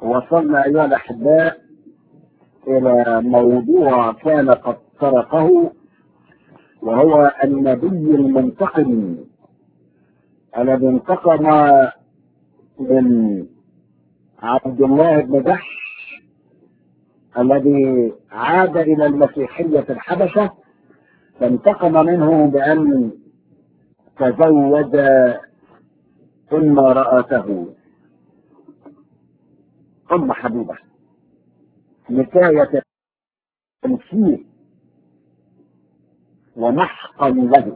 وصلنا أيها الأحباء إلى موضوع كان قد سرقه وهو النبي المنتقم الذي انتقم من عبد الله بن جحش الذي عاد إلى المسيحية في الحبشة فانتقم منه بأن تزوج ثم رأته أم حبيبة نكاية تمثيل ومحقا له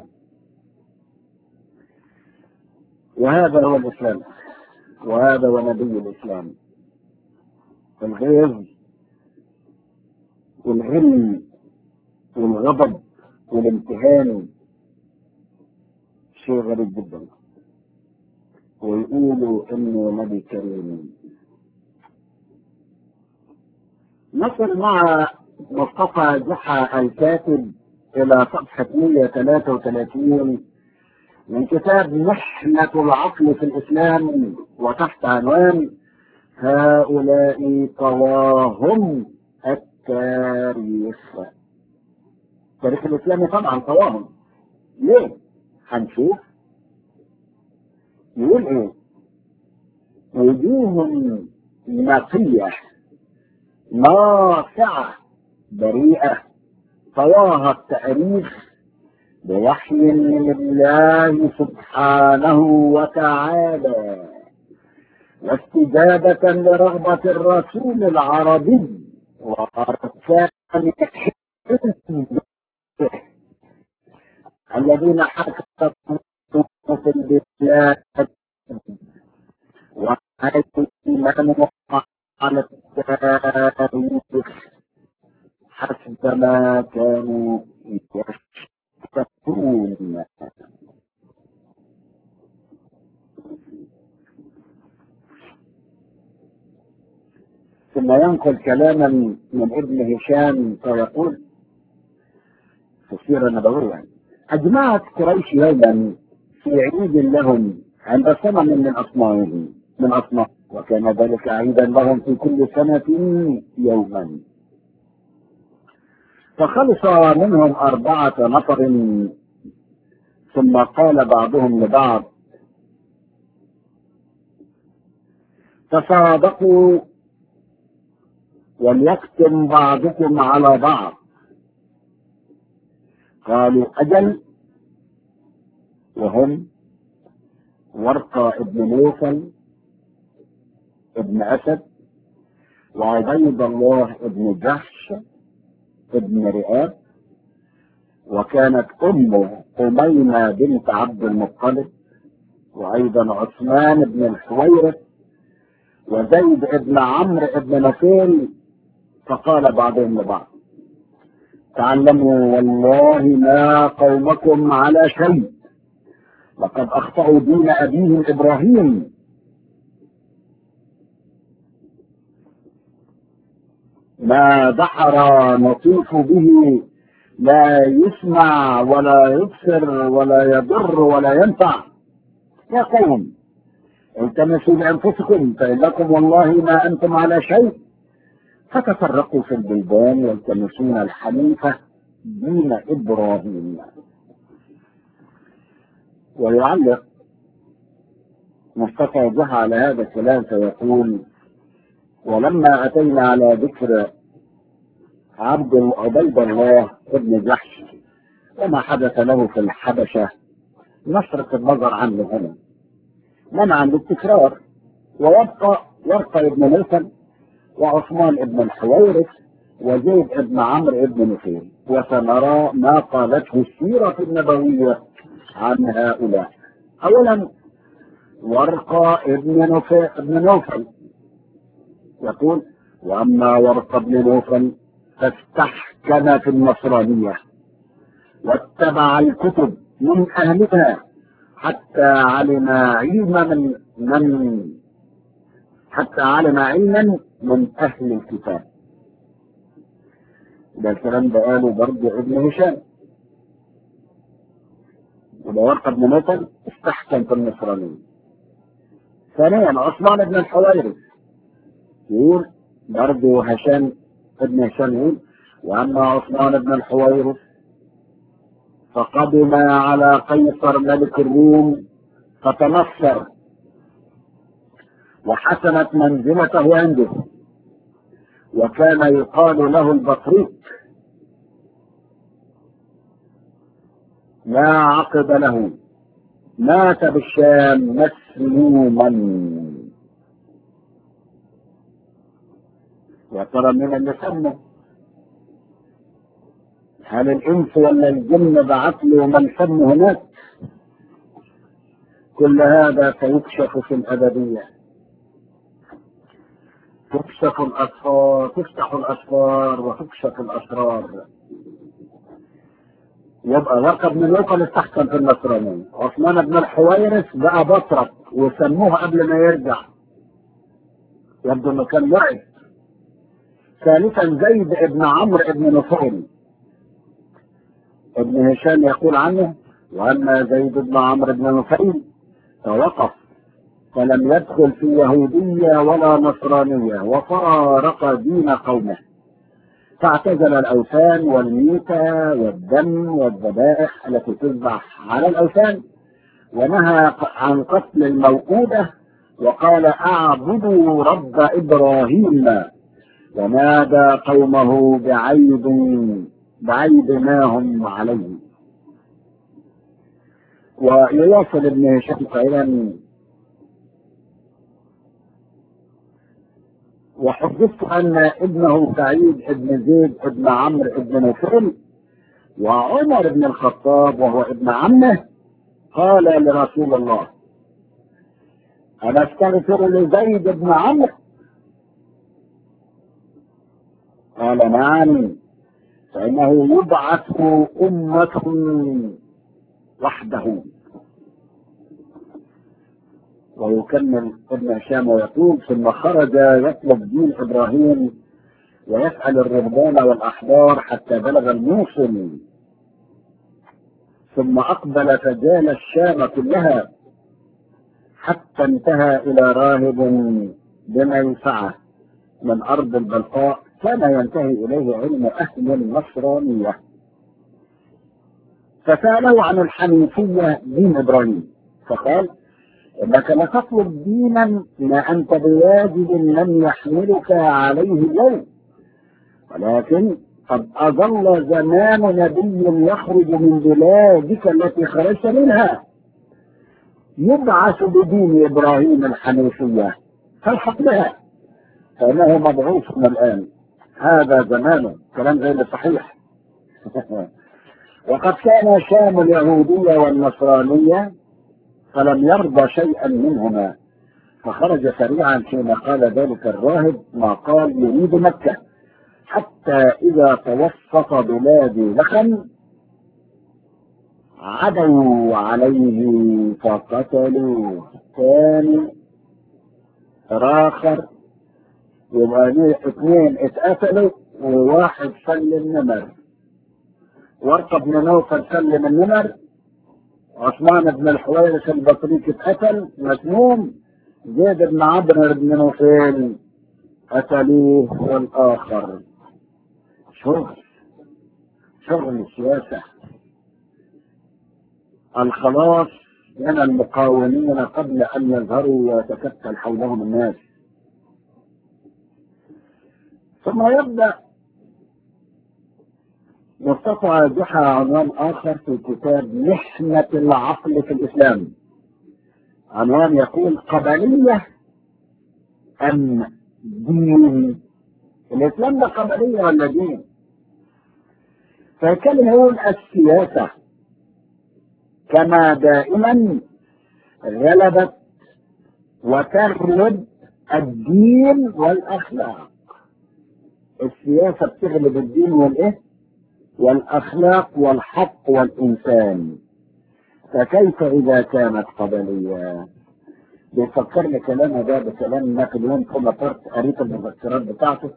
وهذا هو الإسلام وهذا هو نبي الإسلام الغيظ والغل والغضب والامتهان شيء غريب جدا ويقولوا انه نبي كريم نصل مع مصطفى جحا الكاتب الى صفحة 133 من كتاب محنة العقل في الاسلام وتحت عنوان هؤلاء طواهم التاريخ التاريخ الاسلامي طبعا طواهم ليه؟ هنشوف يقول ايه؟ وجوه نقية ناصعة بريئة طواها التاريخ بوحي من الله سبحانه وتعالى واستجابة لرغبة الرسول العربي وأركان الذين حكموا في البلاد وأيمنوا على التاريخ حسب ما كانوا يشتكون ثم ينقل كلاما من ابن هشام فيقول في السيرة النبوية يعني أجمعت قريش يوما في عيد لهم عند صنم من أصنامهم من أصنام وكان ذلك عيدا لهم في كل سنة يوما فخلص منهم أربعة نفر ثم قال بعضهم لبعض تصادقوا وليختم بعضكم على بعض قالوا أجل وهم ورقة ابن نوفل ابن أسد وعبيد الله ابن جحش ابن رئاب وكانت أمه أميمة بنت عبد المطلب وأيضا عثمان بن الحويرث وزيد بن عمرو بن نفيل فقال بعضهم لبعض تعلموا والله ما قومكم على شيء لقد اخطأوا دين ابيهم ابراهيم ما دحر نطيف به لا يسمع ولا يبصر ولا يضر ولا ينفع يا قوم التمسوا بانفسكم فانكم والله ما انتم على شيء فتفرقوا في البلدان يلتمسون الحنيفة دين إبراهيم ويعلق مصطفى جهى على هذا الكلام فيقول ولما أتينا على ذكر عبد عبيد الله ابن جحش وما حدث له في الحبشة نصرف النظر عنه هنا منعا للتكرار ويبقى يبقى ابن ملكم وعثمان بن الحويرث وزيد بن عمرو بن نفيل وسنرى ما قالته السيرة النبوية عن هؤلاء أولا ورقة ابن نوفل, ابن نوفل يقول وأما ورقة بن نوفل فاستحكم في النصرانية واتبع الكتب من أهلها حتى علم علم من من حتى علم علما من أهل الكتاب ده الكلام ده قاله برضه ابن هشام وده ورقة بن مثل استحكم في النصرانية ثانيا عثمان بن الحويرث يقول برضه هشام ابن هشام يقول واما عثمان بن الحويرث فقدم على قيصر ملك الروم فتنصر وحسنت منزلته عنده وكان يقال له البطريق لا عقب له مات بالشام مسموما يا ترى من اللي سمه هل الانس ولا الجن بعث له من سم هناك كل هذا سيكشف في الابديه تكشف الاسرار تفتح الاسرار وتكشف الاسرار يبقى لقب من لقب استحسن في النصرانية عثمان بن الحويرث بقى بطرك وسموه قبل ما يرجع يبدو انه كان مرعب ثالثا زيد بن عمرو بن نفيل ابن هشام يقول عنه واما زيد بن عمرو بن نفيل فوقف فلم يدخل في يهودية ولا نصرانية وفارق دين قومه فاعتزل الأوثان والميتة والدم والذبائح التي تذبح على الأوثان ونهى عن قتل الموءودة وقال اعبدوا رب إبراهيم ونادى قومه بعيب بعيب ما هم عليه ويواصل ابن هشام قائلا وحدثت ان ابنه سعيد بن زيد بن عمرو بن نفيل وعمر بن الخطاب وهو ابن عمه قال لرسول الله انا استغفر لزيد بن عمرو قال نعم فانه يبعث امه وحده ويكمل ابن هشام ويقول ثم خرج يطلب دين ابراهيم ويسال الرهبان والاحبار حتى بلغ الموصل ثم اقبل فجال الشام كلها حتى انتهى الى راهب بمنفعه من ارض البلقاء كان ينتهي اليه علم اهل النصرانيه فساله عن الحنيفيه دين ابراهيم فقال انك لتطلب دينا ما انت بواجب لم يحملك عليه اليوم ولكن قد اظل زمان نبي يخرج من بلادك التي خرجت منها يبعث بدين ابراهيم الحنيفيه فالحق بها فانه مبعوث من الان هذا زمانه كلام غير صحيح وقد كان شام اليهوديه والنصرانيه فلم يرضى شيئا منهما فخرج سريعا حين قال ذلك الراهب ما قال يريد مكة حتى إذا توسط بلاد لخم عدوا عليه فقتلوه ثاني آخر يبقى اثنين اتقتلوا وواحد سلم نمر ورقة بن نوفل سلم النمر عثمان بن الحويرث البطريق اتقتل مسموم زيد بن عمرو بن نوفل قتلوه والاخر شغل شغل السياسة الخلاص من المقاومين قبل ان يظهروا ويتكتل حولهم الناس ثم يبدأ مصطفى جحا عنوان آخر في كتاب محنة العقل في الإسلام عنوان يقول قبلية أم دين الإسلام ده قبلية ولا دين فكان يقول السياسة كما دائما غلبت وتغلب الدين والأخلاق السياسة بتغلب الدين والإيه؟ والأخلاق والحق والإنسان فكيف إذا كانت قبلية بيفكرني كلامه ده بكلام نابليون بونابرت قريت المذكرات بتاعته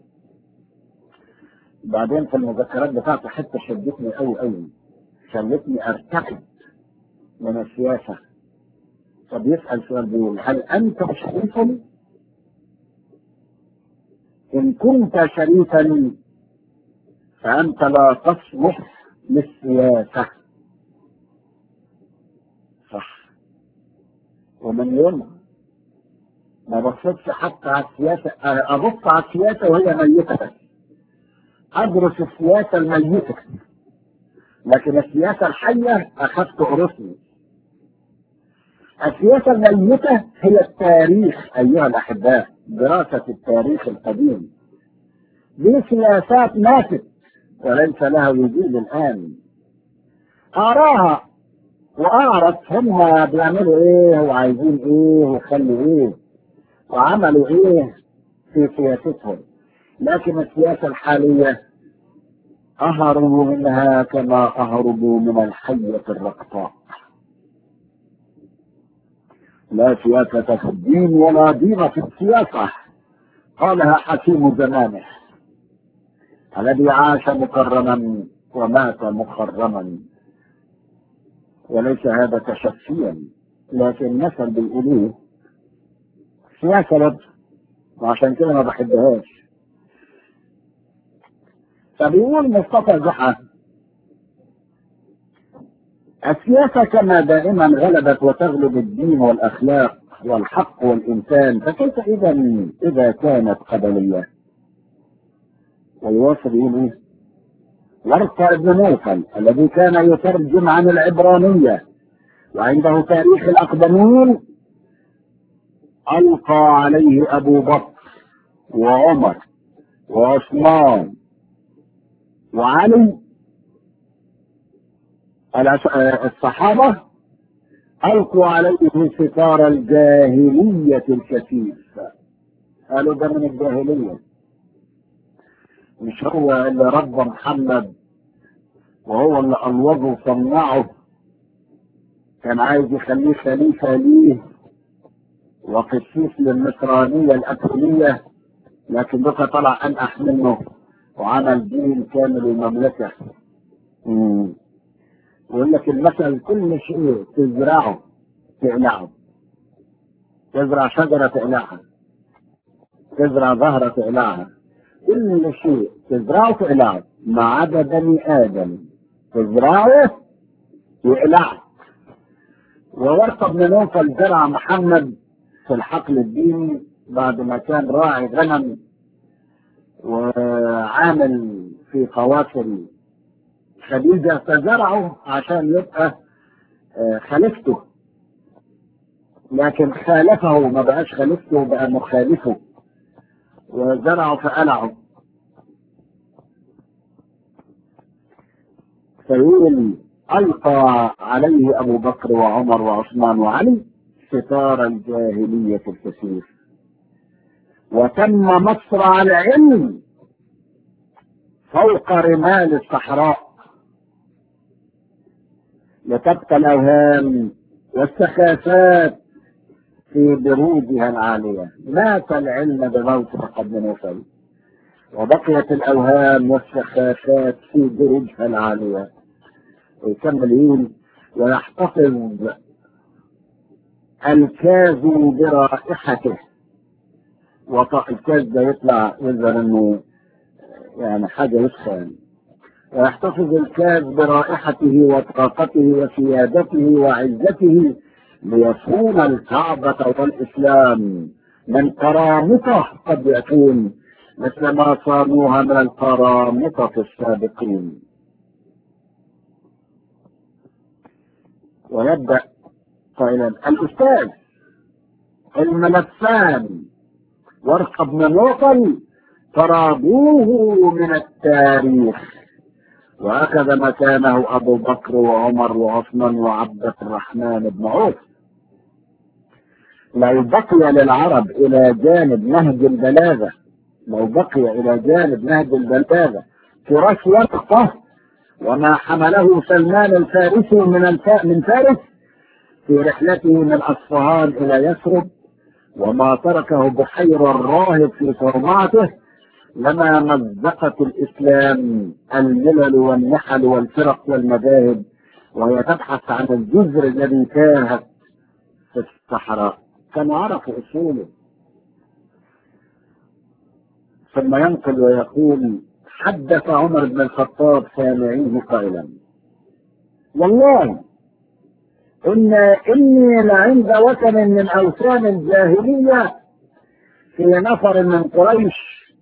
بعدين في المذكرات بتاعته حتة شدتني قوي قوي خلتني ارتعد من السياسة فبيسأل سؤال بيقول هل أنت شريف إن كنت شريفا فأنت لا تصلح للسياسة صح ومن يوم ما بصيتش حتى على السياسة أبص على السياسة وهي ميتة أدرس السياسة الميتة لكن السياسة الحية أخذت تقرصني السياسة الميتة هي التاريخ أيها الأحباء دراسة التاريخ القديم دي سياسات ماتت وليس لها وجود الآن أراها وأعرف هم بيعملوا إيه وعايزين إيه وخلوا إيه وعملوا إيه في سياستهم لكن السياسة الحالية أهربوا منها كما أهربوا من الحية الرقطاء لا سياسة في الدين ولا دين في السياسة قالها حكيم زمانه الذي عاش مكرما ومات مخرما وليس هذا تشفيا لكن مثل بيقولوه سياسة برضه وعشان كده ما بحبهاش فبيقول مصطفى زحى السياسة كما دائما غلبت وتغلب الدين والأخلاق والحق والإنسان فكيف إذا إذا كانت قبلية ويواصل يقول إيه ورقة بن نوفل الذي كان يترجم عن العبرانية وعنده تاريخ الأقدمين ألقى عليه أبو بكر وعمر وعثمان وعلي الصحابة ألقوا عليه ستار الجاهلية الكثيف قالوا ده من الجاهلية مش هو اللي ربى محمد وهو اللي ألوظه وصنعه كان عايز يخليه خليفة ليه وقسيس للنصرانية الأكلية لكن ده طلع أنقح منه وعمل دين كامل المملكة يقول لك المثل كل شيء تزرعه تقلعه تزرع شجرة تقلعها تزرع زهرة تقلعها كل شيء تزرعه تقلعه ما عدا بني آدم تزرعه يقلعه وورقة بن نوفل زرع محمد في الحقل الديني بعد ما كان راعي غنم وعامل في قوافل خديجة فزرعه عشان يبقى خليفته لكن خالفه ما بقاش خليفته بقى مخالفه وزرعه فقلعه فيقول ألقى عليه أبو بكر وعمر وعثمان وعلي ستار الجاهلية الكثير وتم مصرع العلم فوق رمال الصحراء لتبقى الأوهام والسخافات في بروجها العالية مات العلم بموت فقد من وصل وبقيت الأوهام والسخافات في بروجها العالية ويكمل يقول ويحتفظ الكاز برائحته وطاق الكاز ده يطلع يظهر انه يعني حاجة يسخن ويحتفظ الكاز برائحته وطاقته وسيادته وعزته ليصون الكعبة والإسلام من قرامطة قد يكون مثل ما صانوها من القرامطة السابقين ويبدأ قائلا الأستاذ الملفان ورقة بن نوفل فرابوه من التاريخ وأخذ مكانه أبو بكر وعمر وعثمان وعبد الرحمن بن عوف لو بقي للعرب إلى جانب نهج البلاغة لو بقي إلى جانب نهج البلاغة فراش ورقة وما حمله سلمان الفارسي من الف... من فارس في رحلته من أصفهان إلى يثرب وما تركه بحير الراهب في صومعته لما مزقت الإسلام الملل والنحل والفرق والمذاهب وهي تبحث عن الجذر الذي كانت في الصحراء كانوا عرفوا أصوله ثم ينقل ويقول حدث عمر بن الخطاب سامعيه قائلا والله إن إني لعند وثن من أوثان الجاهلية في نفر من قريش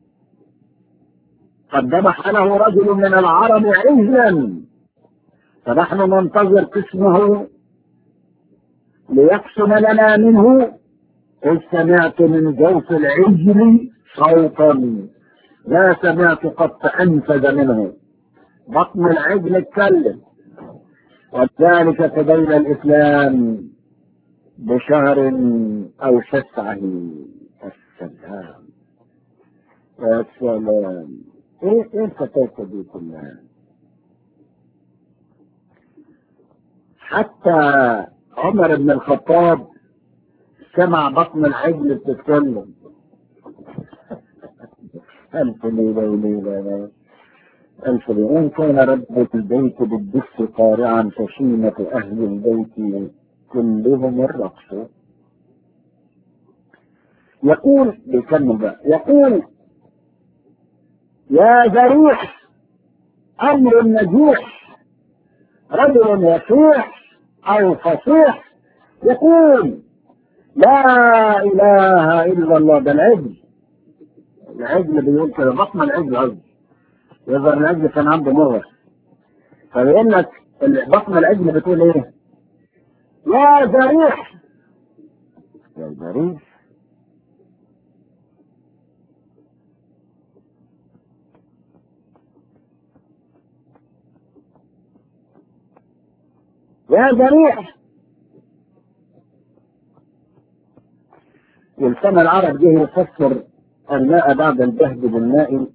قد ذبح له رجل من العرب عجلا فنحن ننتظر قسمه ليقسم لنا منه إذ سمعت من جوف العجل صوتا لا سمعت قط أنفذ منه بطن العجل اتكلم وذلك قبيل الإسلام بشهر أو شسعه السلام يا سلام ايه ايه الفتاة دي كلها حتى عمر بن الخطاب سمع بطن العجل بتتكلم ألف ليلة وليلة ألف ليلة إن كان رب البيت بالدف قارعا فشيمة أهل البيت كلهم الرقص يقول بيكمل بقى يقول يا ذريح أمر النجوح رجل يصيح أو فصيح يقول لا إله إلا الله ده العجل العجل بيقول كده بطن العجل عجل يظهر العجل كان عنده مغص فبيقول لك بطن العجل بتقول ايه؟ يا ذريح يا ذريح يا ذريح ولسان العرب جه يفسر الماء بعد الجهد بالماء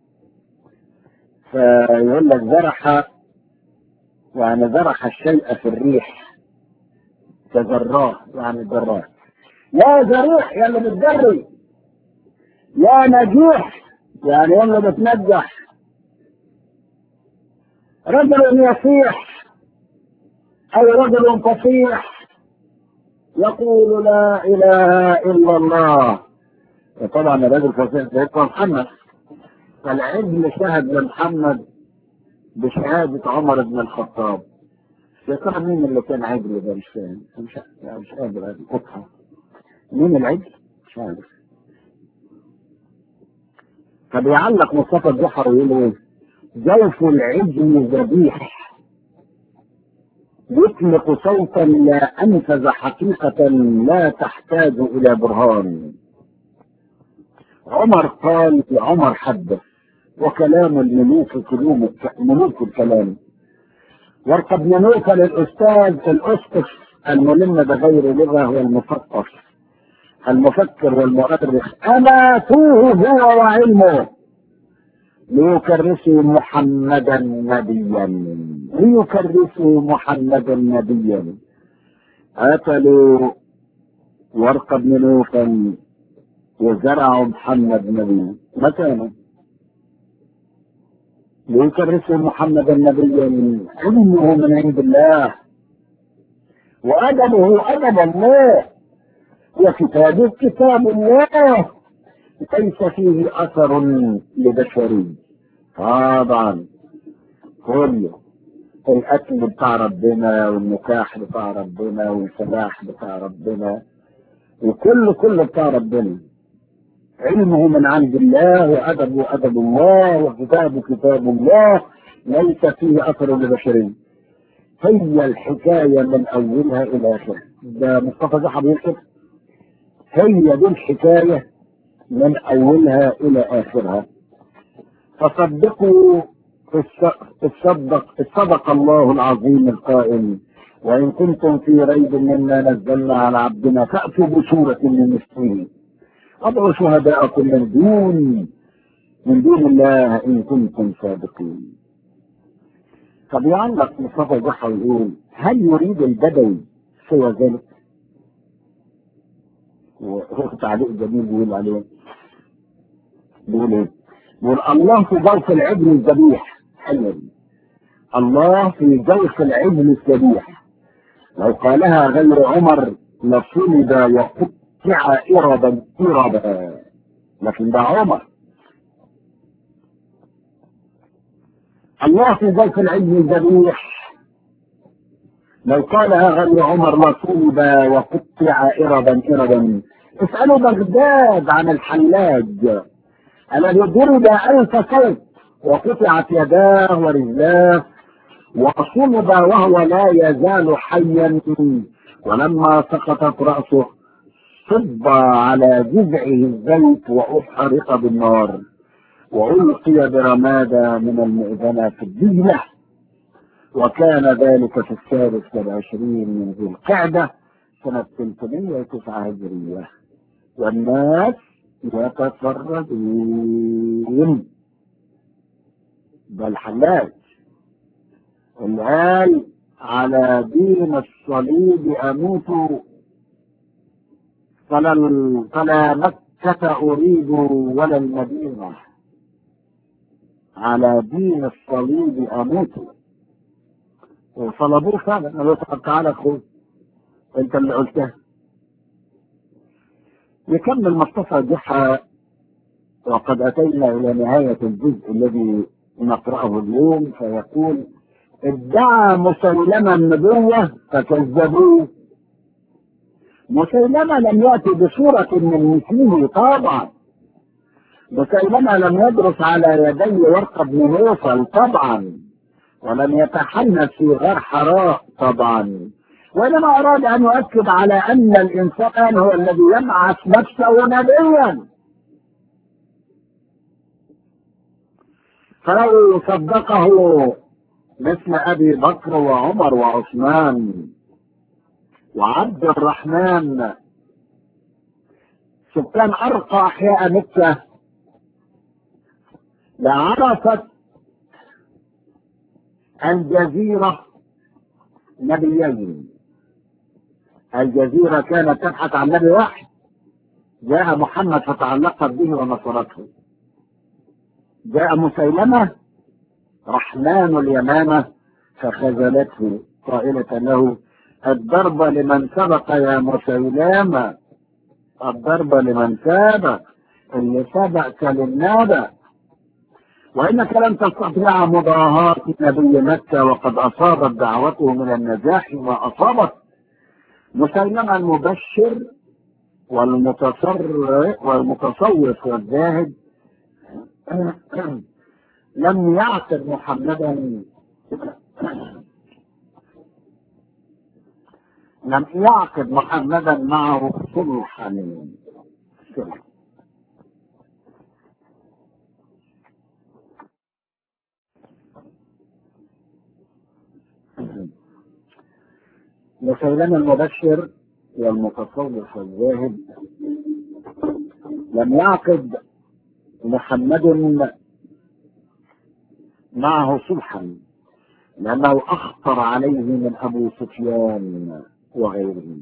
فيقول لك زرح يعني زرح الشيء في الريح كذراه يعني ذرات يا زريح يا اللي بتجري يا نجيح يعني يا اللي بتنجح رجل يصيح أو رجل فصيح يقول لا إله إلا الله وطبعا الرجل فصيح سيدنا محمد فالعجل شهد لمحمد بشهادة عمر بن الخطاب يا ترى مين اللي كان عجل ده مش فاهم مش مش قادر اقطعه مين العجل؟ مش عارف فبيعلق مصطفى الجحر ويقول ايه؟ جوف العجل ذبيح يطلق صوتا لا انفذ حقيقة لا تحتاج الى برهان عمر قال عمر حدث وكلام الملوك كلوم ملوك الكلام وارقب بن نوفل الاستاذ الاسقف الملم بغير لغه هو المثقف المفكر والمؤرخ اماتوه هو وعلمه ليكرسوا محمدا نبيا ليكرسوا محمدا نبيا قتلوا ورقة بن نوفل وزرعوا محمد نبي مكانه ليكرسوا محمدا نبيا علمه من عند الله وأدبه أدب الله وكتابه كتاب الله ليس فيه أثر لبشري طبعا كله الأكل بتاع ربنا والنكاح بتاع ربنا والفلاح بتاع ربنا وكله كله بتاع ربنا علمه من عند الله وأدبه أدب الله وكتابه كتاب الله ليس فيه أثر لبشري هي الحكاية من أولها إلى آخرها ده مصطفى زحر بيكتب هي دي الحكاية من أولها إلى آخرها فصدقوا الصدق الصدق الله العظيم القائل وإن كنتم في ريب مما نزلنا على عبدنا فأتوا بسورة من مثله وادعوا شهداءكم من دون من دون الله إن كنتم صادقين طب يعلق مصطفى زحر يقول هل يريد البدوي سوى ذلك؟ وهو تعليق جميل بيقول عليه بيقول ايه؟ بيقول الله في جوف العجل الذبيح حلو الله في جوف العجل الذبيح لو قالها غير عمر لصلب وقطع إربا إربا لكن ده عمر الله في ذات العلم ذبيح لو قالها غير عمر لصلب وقطع إربا إربا اسألوا بغداد عن الحلاج الذي ضرب ألف صوت وقطعت يداه ورجلاه وصلب وهو لا يزال حيا ولما سقطت رأسه صب على جذعه الزيت وأحرق بالنار وألقي برمادة من المؤذنة في الدجلة وكان ذلك في السادس والعشرين من ذي القعدة سنة 309 هجرية والناس يتفرجون ده الحلاج اللي قال على دين الصليب أموت فلا فلا مكة أريد ولا المدينة على دين الصليب أموت وصلبوه فعلا قال له طب تعالى خذ انت اللي قلتها يكمل مصطفى جحا وقد أتينا إلى نهاية الجزء الذي نقرأه اليوم فيقول ادعى مسيلمة النبوة فكذبوه مسيلمة لم يأتي بصورة من مثله طبعا مسيلمة لم يدرس على يدي ورقة بن نوفل طبعا ولم يتحنث في غار حراء طبعا وإنما أراد أن يؤكد على أن الإنسان هو الذي يبعث نفسه نبيا فلو صدقه مثل أبي بكر وعمر وعثمان وعبد الرحمن سكان أرقى أحياء مكة لعرفت الجزيرة نبيين الجزيرة كانت تبحث عن نبي واحد جاء محمد فتعلقت به ونصرته جاء مسيلمة رحمن اليمامة فخذلته قائلة له الضرب لمن سبق يا مسيلمة الضرب لمن سبق اللي سبق للنبأ وإنك لن تستطيع مضاهاة نبي مكة وقد أصابت دعوته من النجاح ما أصابت مسيلمة المبشر والمتصر والمتصوف والزاهد لم يعتد محمدا لم يعقد محمدا معه صلحا صلحا مسيلمة المبشر والمتصوف والزاهد لم يعقد محمد معه صلحا لأنه أخطر عليه من أبو سفيان وغيره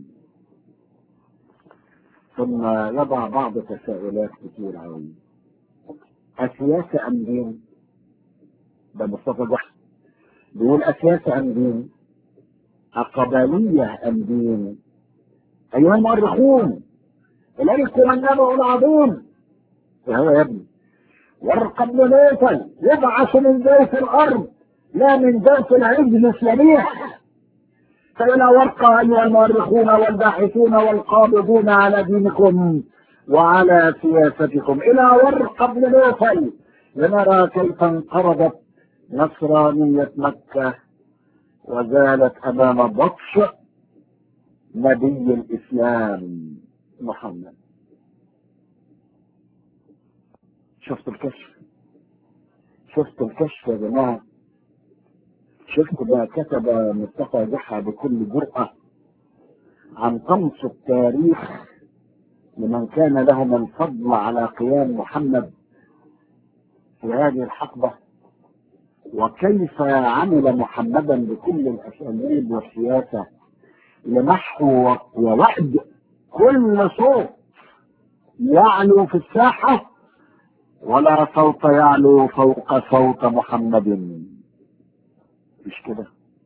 ثم يضع بعض تساؤلات كثيرة أوي السياسة أم دين؟ ده مصطفى جحش بيقول السياسة أم دين؟ القبلية أم دين؟ أيها المؤرخون إليكم النبأ العظيم فهو يا ابني ورقة بن نوفل يبعث من ذوق الأرض لا من ذوق العجل السميح فإلى ورقة أيها المؤرخون والباحثون والقابضون على دينكم وعلى سياستكم إلى ورقة بن نوفل لنرى كيف انقرضت نصرانية مكة وزالت أمام بطش نبي الإسلام محمد شفت الكشف شفت الكشف يا جماعة شفت ما كتب مصطفى جحا بكل جرأة عن طمس التاريخ لمن كان لهم الفضل على قيام محمد في هذه الحقبة وكيف عمل محمدا بكل الأساليب والسياسة لمحو ووحد كل صوت يعلو في الساحة ولا صوت يعلو فوق صوت محمد مش كده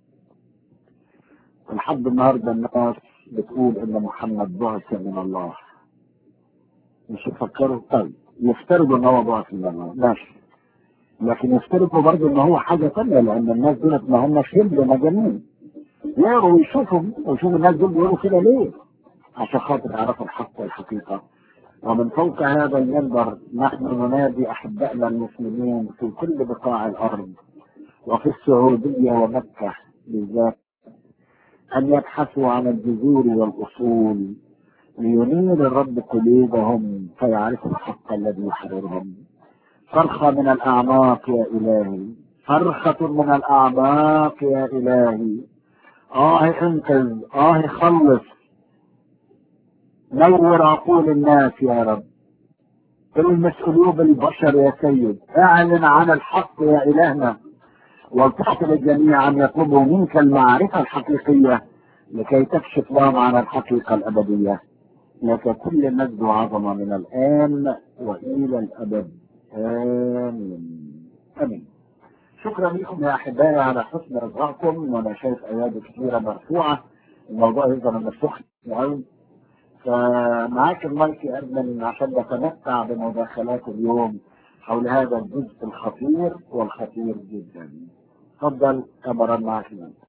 لحد النهارده الناس بتقول ان محمد بعث من الله مش يفكروا طيب يفترضوا ان هو بعث من الله ماشي لكن يفترضوا برضه ان هو حاجه ثانيه لان الناس دول ما هم شبه مجانين يقروا ويشوفوا ويشوفوا الناس دول بيقولوا كده ليه؟ عشان خاطر يعرفوا الحق والحقيقه ومن فوق هذا المنبر نحن ننادي احبائنا المسلمين في كل بقاع الارض وفي السعوديه ومكه بالذات ان يبحثوا عن الجذور والاصول لينير الرب قلوبهم فيعرفوا الحق الذي يحررهم صرخة من الأعماق يا إلهي صرخة من الأعماق يا إلهي آه انقذ آه خلص نور عقول الناس يا رب المس قلوب البشر يا سيد اعلن عن الحق يا إلهنا ولتحصل الجميع أن يطلبوا منك المعرفة الحقيقية لكي تكشف لهم عن الحقيقة الأبدية لك كل مجد وعظمة من الآن وإلى الأبد آمين آمين شكرا لكم يا أحبائي على حسن رضاكم وأنا شايف أيادي كثيرة مرفوعة الموضوع يفضل مفتوح قوي فمعاك المايك يا أدمن عشان نتمتع بمداخلات اليوم حول هذا الجزء الخطير والخطير جدا تفضل كبرا معك المايك